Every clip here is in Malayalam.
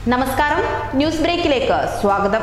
നമസ്കാരം ന്യൂസ് ബ്രേക്കിലേക്ക് സ്വാഗതം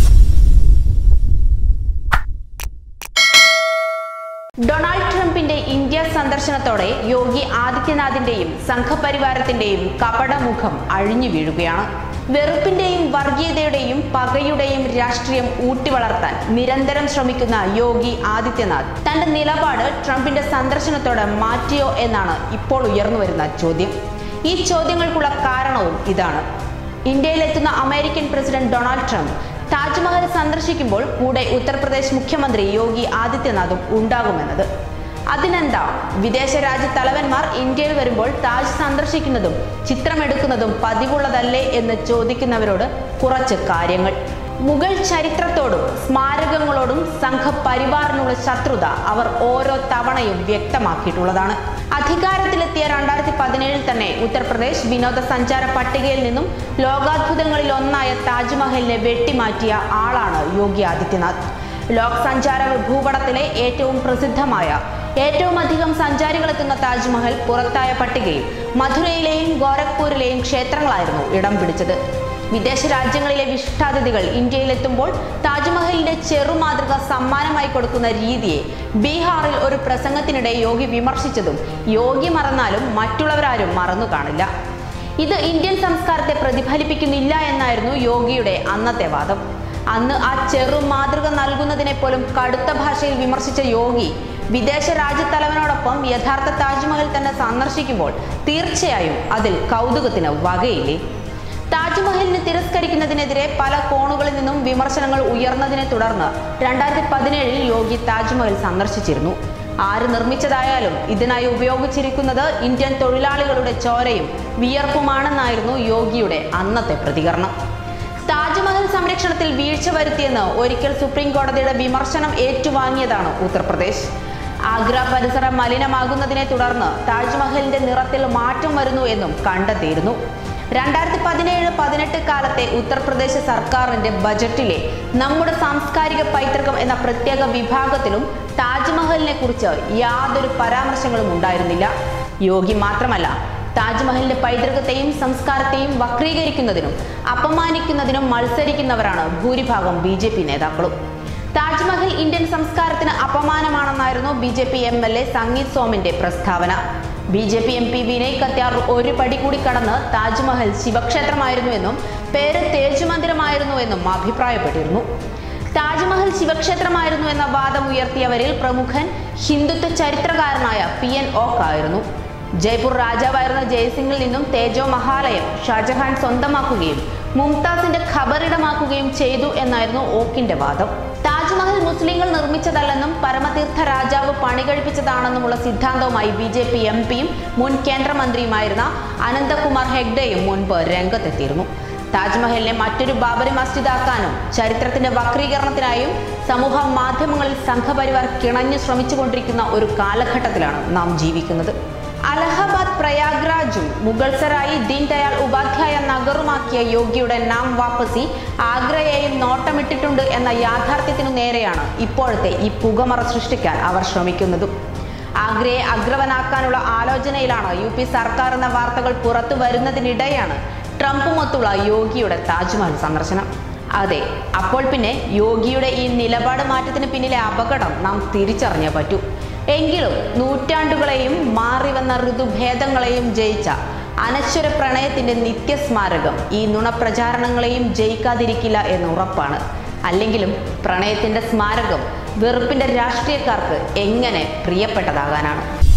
ഡൊണാൾഡ് ട്രംപിന്റെ ഇന്ത്യ സന്ദർശനത്തോടെ യോഗി ആദിത്യനാഥിന്റെയും സംഘപരിവാരത്തിന്റെയും കപടമുഖം അഴിഞ്ഞു വീഴുകയാണ് വെറുപ്പിന്റെയും വർഗീയതയുടെയും പകയുടെയും രാഷ്ട്രീയം ഊട്ടിവളർത്താൻ നിരന്തരം ശ്രമിക്കുന്ന യോഗി ആദിത്യനാഥ് തന്റെ നിലപാട് ട്രംപിന്റെ സന്ദർശനത്തോടെ മാറ്റിയോ എന്നാണ് ഇപ്പോൾ ഉയർന്നുവരുന്ന ചോദ്യം ഈ ചോദ്യങ്ങൾക്കുള്ള കാരണവും ഇതാണ് ഇന്ത്യയിലെത്തുന്ന American president Donald Trump Taj Mahal സന്ദർശിക്കുമ്പോൾ കൂടെ ഉത്തർപ്രദേശ് മുഖ്യമന്ത്രി യോഗി ആദിത്യനാഥും ഉണ്ടാകുമെന്നത് അതിനെന്താ വിദേശ രാജ്യ തലവന്മാർ ഇന്ത്യയിൽ വരുമ്പോൾ താജ് സന്ദർശിക്കുന്നതും ചിത്രമെടുക്കുന്നതും പതിവുള്ളതല്ലേ എന്ന് ചോദിക്കുന്നവരോട് കുറച്ച് കാര്യങ്ങൾ മുഗൾ ചരിത്രത്തോടും സ്മാരകങ്ങളോടും സംഘപരിവാറിനുള്ള ശത്രുത അവർ ഓരോ തവണയും വ്യക്തമാക്കിയിട്ടുള്ളതാണ് അധികാരത്തിലെത്തിയ രണ്ടായിരത്തി പതിനേഴിൽ തന്നെ ഉത്തർപ്രദേശ് വിനോദസഞ്ചാര പട്ടികയിൽ നിന്നും ലോകാത്ഭുതങ്ങളിൽ ഒന്നായ താജ്മഹലിനെ വെട്ടിമാറ്റിയ ആളാണ് യോഗി ആദിത്യനാഥ് ലോക് സഞ്ചാര ഭൂപടത്തിലെ ഏറ്റവും പ്രസിദ്ധമായ ഏറ്റവും അധികം സഞ്ചാരികൾ എത്തുന്ന താജ്മഹൽ പുറത്തായ പട്ടികയിൽ മധുരയിലെയും ഗോരഖ്പൂരിലെയും ക്ഷേത്രങ്ങളായിരുന്നു ഇടം പിടിച്ചത് വിദേശ രാജ്യങ്ങളിലെ വിശിഷ്ടാതിഥികൾ ഇന്ത്യയിലെത്തുമ്പോൾ താജ്മഹലിന്റെ ചെറുമാതൃക സമ്മാനമായി കൊടുക്കുന്ന രീതിയെ ബീഹാറിൽ ഒരു പ്രസംഗത്തിനിടെ യോഗി വിമർശിച്ചതും യോഗി മറന്നാലും മറ്റുള്ളവരാരും മറന്നു കാണില്ല ഇത് ഇന്ത്യൻ സംസ്കാരത്തെ പ്രതിഫലിപ്പിക്കുന്നില്ല എന്നായിരുന്നു യോഗിയുടെ അന്നത്തെ വാദം അന്ന് ആ ചെറു മാതൃക നൽകുന്നതിനെ പോലും കടുത്ത ഭാഷയിൽ വിമർശിച്ച യോഗി വിദേശ രാജ്യത്തലവനോടൊപ്പം യഥാർത്ഥ താജ്മഹൽ തന്നെ സന്ദർശിക്കുമ്പോൾ തീർച്ചയായും അതിൽ കൗതുകത്തിന് വകയില്ലേ താജ്മഹലിനെ തിരസ്കരിക്കുന്നതിനെതിരെ പല കോണുകളിൽ നിന്നും വിമർശനങ്ങൾ ഉയർന്നതിനെ തുടർന്ന് രണ്ടായിരത്തി പതിനേഴിൽ യോഗി താജ്മഹൽ സന്ദർശിച്ചിരുന്നു ആര് നിർമ്മിച്ചതായാലും ഇതിനായി ഉപയോഗിച്ചിരിക്കുന്നത് ഇന്ത്യൻ തൊഴിലാളികളുടെ ചോരയും വിയർപ്പുമാണെന്നായിരുന്നു യോഗിയുടെ അന്നത്തെ പ്രതികരണം താജ്മഹൽ സംരക്ഷണത്തിൽ വീഴ്ച വരുത്തിയെന്ന് ഒരിക്കൽ സുപ്രീം കോടതിയുടെ വിമർശനം ഏറ്റുവാങ്ങിയതാണ് ഉത്തർപ്രദേശ് ആഗ്ര പരിസരം മലിനമാകുന്നതിനെ തുടർന്ന് താജ്മഹലിന്റെ നിറത്തിൽ മാറ്റം വരുന്നു എന്നും കണ്ടെത്തിയിരുന്നു രണ്ടായിരത്തി പതിനേഴ് പതിനെട്ട് കാലത്തെ ഉത്തർപ്രദേശ് സർക്കാരിന്റെ ബജറ്റിലെ നമ്മുടെ സാംസ്കാരിക പൈതൃകം എന്ന പ്രത്യേക വിഭാഗത്തിലും താജ്മഹലിനെ കുറിച്ച് യാതൊരു പരാമർശങ്ങളും ഉണ്ടായിരുന്നില്ല യോഗി മാത്രമല്ല താജ്മഹലിന്റെ പൈതൃകത്തെയും സംസ്കാരത്തെയും വക്രീകരിക്കുന്നതിനും അപമാനിക്കുന്നതിനും മത്സരിക്കുന്നവരാണ് ഭൂരിഭാഗം ബി ജെ പി നേതാക്കളും താജ്മഹൽ ഇന്ത്യൻ സംസ്കാരത്തിന് അപമാനമാണെന്നായിരുന്നു B J P M L A Sangeet സോമിന്റെ പ്രസ്താവന B J P M P Vinay Katiyar ഒരു പടി കൂടി കടന്ന് താജ്മഹൽ ശിവക്ഷേത്രമായിരുന്നുവെന്നും പേര് തേജ് മന്ദിരമായിരുന്നുവെന്നും അഭിപ്രായപ്പെട്ടിരുന്നു താജ്മഹൽ ശിവക്ഷേത്രമായിരുന്നു എന്ന വാദം ഉയർത്തിയവരിൽ പ്രമുഖൻ ഹിന്ദുത്വ ചരിത്രകാരനായ പി എൻ ഓക്ക് ആയിരുന്നു ജയ്പൂർ രാജാവായിരുന്ന ജയസിംഗിൽ നിന്നും തേജോ മഹാലയം ഷാജഹാൻ സ്വന്തമാക്കുകയും മുംതാസിന്റെ ഖബറിടമാക്കുകയും ചെയ്തു എന്നായിരുന്നു ഓക്കിന്റെ വാദം താജ്മഹൽ മുസ്ലിങ്ങൾ നിർമ്മിച്ചതല്ലെന്നും പരമതീർത്ഥ രാജാവ് പണി കഴിപ്പിച്ചതാണെന്നുമുള്ള സിദ്ധാന്തവുമായി ബി ജെ പി എം പിയും മുൻ കേന്ദ്രമന്ത്രിയുമായിരുന്ന അനന്തകുമാർ ഹെഗ്ഡെയും മുൻപ് രംഗത്തെത്തിയിരുന്നു താജ്മഹലിനെ മറ്റൊരു ബാബരി മസ്ജിദാക്കാനും ചരിത്രത്തിന്റെ വക്രീകരണത്തിനായും സമൂഹ മാധ്യമങ്ങളിൽ സംഘപരിവാർ കിണഞ്ഞു ശ്രമിച്ചുകൊണ്ടിരിക്കുന്ന ഒരു കാലഘട്ടത്തിലാണ് നാം ജീവിക്കുന്നത് അലഹബാദ് പ്രയാഗ്രാജും മുഗൾസറായി ദീൻ ദയാൽ ഉപാധ്യായ നഗറുമാക്കിയ യോഗിയുടെ നാം വാപ്പസി ആഗ്രയെയും നോട്ടമിട്ടിട്ടുണ്ട് എന്ന യാഥാർത്ഥ്യത്തിനു നേരെയാണ് ഇപ്പോഴത്തെ ഈ പുകമറ സൃഷ്ടിക്കാൻ അവർ ശ്രമിക്കുന്നതും ആഗ്രയെ അഗ്രവനാക്കാനുള്ള ആലോചനയിലാണ് യു പി സർക്കാർ എന്ന വാർത്തകൾ പുറത്തു വരുന്നതിനിടെയാണ് ട്രംപുമൊത്തുള്ള യോഗിയുടെ താജ്മഹൽ സന്ദർശനം അതെ അപ്പോൾ പിന്നെ യോഗിയുടെ ഈ നിലപാട് മാറ്റത്തിന് പിന്നിലെ അപകടം നാം തിരിച്ചറിഞ്ഞേ പറ്റൂ എങ്കിലും നൂറ്റാണ്ടുകളെയും മാറിവന്ന ഋതുഭേദങ്ങളെയും ജയിച്ച അനശ്വര പ്രണയത്തിന്റെ നിത്യസ്മാരകം ഈ നുണപ്രചാരണങ്ങളെയും ജയിക്കാതിരിക്കില്ല എന്ന് ഉറപ്പാണ് അല്ലെങ്കിലും പ്രണയത്തിന്റെ സ്മാരകം വെറുപ്പിന്റെ രാഷ്ട്രീയക്കാർക്ക് എങ്ങനെ പ്രിയപ്പെട്ടതാകാനാണ്